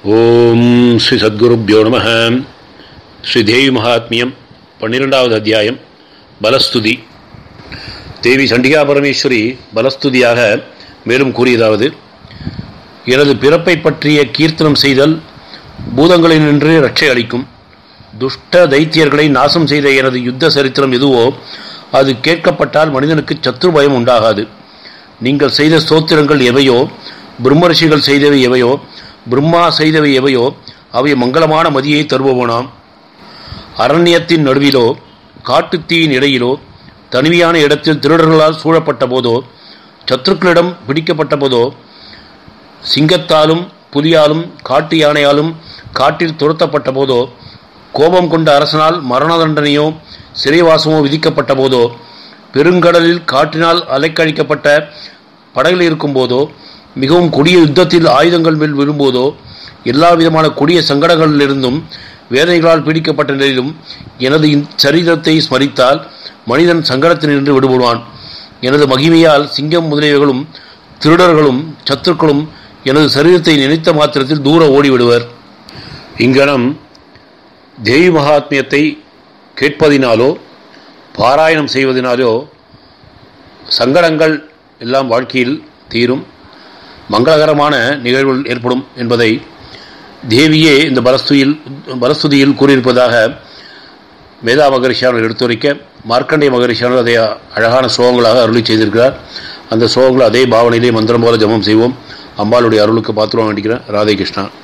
ஓம் ஸ்ரீ சத்குருப்யோ நம ஸ்ரீ தேவி மகாத்மியம் பன்னிரெண்டாவது அத்தியாயம் பலஸ்துதி தேவி சண்டிகா பரமேஸ்வரி பலஸ்துதியாக மேலும் கூறியதாவது எனது பிறப்பை பற்றிய கீர்த்தனம் செய்தல் பூதங்களில் நின்று ரட்சை அளிக்கும் துஷ்ட தைத்தியர்களை நாசம் செய்த எனது யுத்த சரித்திரம் எதுவோ அது கேட்கப்பட்டால் மனிதனுக்கு சத்ரு பயம் உண்டாகாது நீங்கள் செய்த ஸ்தோத்திரங்கள் எவையோ பிரம்மரிஷிகள் செய்தவை எவையோ பிரம்மா செய்தவை எவையோ அவை மங்களமான மதியை தருபவனாம் அரண்யத்தின் நடுவிலோ காட்டுத்தீயின் இடையிலோ தனிமையான இடத்தில் திருடர்களால் சூழப்பட்ட போதோ சத்துருக்களிடம் பிடிக்கப்பட்ட போதோ சிங்கத்தாலும் புலியாலும் காட்டு யானையாலும் காட்டில் துரத்தப்பட்ட போதோ கோபம் கொண்ட அரசனால் மரண தண்டனையோ சிறைவாசமோ விதிக்கப்பட்ட போதோ பெருங்கடலில் காற்றினால் அலைக்கழிக்கப்பட்ட படகில் இருக்கும் போதோ மிகவும் கொடிய யுத்தத்தில் ஆயுதங்கள் மேல் விழும்போதோ எல்லா விதமான கொடிய சங்கடங்களிலிருந்தும் வேதனைகளால் பீடிக்கப்பட்ட நிலையிலும் எனது சரித்திரத்தை ஸ்மரித்தால் மனிதன் சங்கடத்தினின்று விடுபடுவான் எனது மகிமையால் சிங்கம் முதலியவர்களும் திருடர்களும் சத்துருக்களும் எனது சரீரத்தை நினைத்த மாத்திரத்தில் தூர ஓடிவிடுவர் இங்கனம் தேவி மகாத்மியத்தை கேட்பதினாலோ பாராயணம் செய்வதனாலோ சங்கடங்கள் எல்லாம் வாழ்க்கையில் தீரும் மங்களகரமான நிகழ்வுகள் ஏற்படும் என்பதை தேவியே இந்த பலஸ்துதியில் பலஸ்துதியில் கூறியிருப்பதாக மேதா மகரிஷியானவர் எடுத்துரைக்க மார்க்கண்டே மகரிஷியானவர் அதை அழகான ஸ்லோகங்களாக அருளி செய்திருக்கிறார் அந்த ஸ்லோகங்களை அதே பாவனையிலே மந்திரம் போல ஜபம் செய்வோம் அம்பாளுடைய அருளுக்கு பாத்திரம் வேண்டிக்கிறேன் ராதே கிருஷ்ணா